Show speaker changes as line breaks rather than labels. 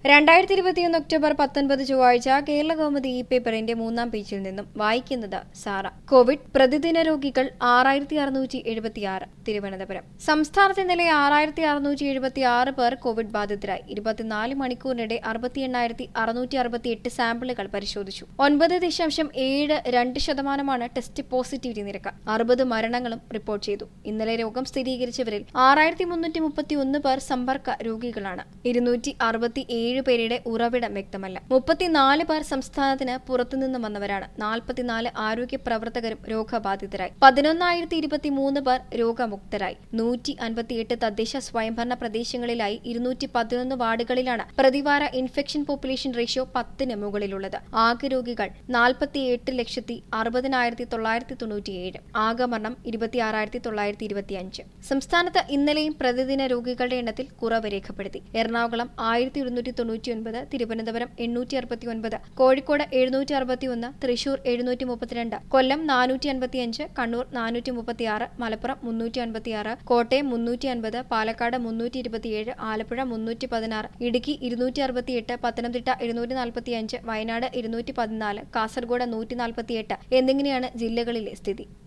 രണ്ടായിരത്തി ഇരുപത്തിയൊന്ന് ഒക്ടോബർ പത്തൊൻപത് ചൊവ്വാഴ്ച കേരള കൗമുദി ഇ പേപ്പറിന്റെ മൂന്നാം പേജിൽ നിന്നും വായിക്കുന്നത് സാറ കോവിഡ് പ്രതിദിന രോഗികൾ ആറായിരത്തി അറുന്നൂറ്റി എഴുപത്തിയാറ് തിരുവനന്തപുരം സംസ്ഥാനത്ത് ഇന്നലെ ആറായിരത്തി അറുന്നൂറ്റി എഴുപത്തിയാറ് പേർ കോവിഡ് ബാധിതരായി ഇരുപത്തിനാല് മണിക്കൂറിനിടെ അറുപത്തി എണ്ണായിരത്തി അറുന്നൂറ്റി അറുപത്തിയെട്ട് സാമ്പിളുകൾ പരിശോധിച്ചു ഒൻപത് ദശാംശം ഏഴ് രണ്ട് ശതമാനമാണ് ടെസ്റ്റ് പോസിറ്റിവിറ്റി നിരക്ക് അറുപത് മരണങ്ങളും റിപ്പോർട്ട് ചെയ്തു ഇന്നലെ രോഗം സ്ഥിരീകരിച്ചവരിൽ ആറായിരത്തി മുന്നൂറ്റി മുപ്പത്തി ഒന്ന് പേർ സമ്പർക്ക രോഗികളാണ് ഇരുന്നൂറ്റി അറുപത്തി ഏഴ് പേരുടെ ഉറവിടം വ്യക്തമല്ല മുപ്പത്തിനാല് പേർ സംസ്ഥാനത്തിന് പുറത്തുനിന്ന് വന്നവരാണ് നാൽപ്പത്തിനാല് ആരോഗ്യ പ്രവർത്തകരും രോഗബാധിതരായി പതിനൊന്നായിരത്തി ഇരുപത്തി മൂന്ന് പേർ രോഗമുക്തരായി നൂറ്റി അൻപത്തിയെട്ട് തദ്ദേശ സ്വയംഭരണ പ്രദേശങ്ങളിലായി ഇരുന്നൂറ്റി പതിനൊന്ന് വാർഡുകളിലാണ് പ്രതിവാര ഇൻഫെക്ഷൻ പോപ്പുലേഷൻ റേഷ്യോ പത്തിന് മുകളിലുള്ളത് ആകെ രോഗികൾ നാൽപ്പത്തിയെട്ട് ലക്ഷത്തി അറുപതിനായിരത്തി തൊള്ളായിരത്തി തൊണ്ണൂറ്റിയേഴ് ആകെ മരണം ഇരുപത്തിയാറായിരത്തി തൊള്ളായിരത്തി ഇരുപത്തിയഞ്ച് സംസ്ഥാനത്ത് ഇന്നലെയും പ്രതിദിന രോഗികളുടെ എണ്ണത്തിൽ കുറവ് രേഖപ്പെടുത്തി എറണാകുളം ആയിരത്തി ഒരുന്നൂറ്റി തൊണ്ണൂറ്റിയൊൻപത് തിരുവനന്തപുരം എണ്ണൂറ്റി അറുപത്തിയൊൻപത് കോഴിക്കോട് എഴുന്നൂറ്റി അറുപത്തിയൊന്ന് തൃശൂർ എഴുന്നൂറ്റി മുപ്പത്തിരണ്ട് കൊല്ലം നാനൂറ്റി അൻപത്തിയഞ്ച് കണ്ണൂർ നാനൂറ്റി മുപ്പത്തിയാറ് മലപ്പുറം മുന്നൂറ്റി അൻപത്തിയാറ് കോട്ടയം മുന്നൂറ്റി അൻപത് പാലക്കാട് മുന്നൂറ്റി ഇരുപത്തിയേഴ് ആലപ്പുഴ മുന്നൂറ്റി പതിനാറ് ഇടുക്കി ഇരുന്നൂറ്റി അറുപത്തിയെട്ട് പത്തനംതിട്ട ഇരുന്നൂറ്റി നാൽപ്പത്തിയഞ്ച് വയനാട് ഇരുന്നൂറ്റി പതിനാല് കാസർഗോഡ് നൂറ്റി നാൽപ്പത്തിയെട്ട് എന്നിങ്ങനെയാണ് ജില്ലകളിലെ സ്ഥിതി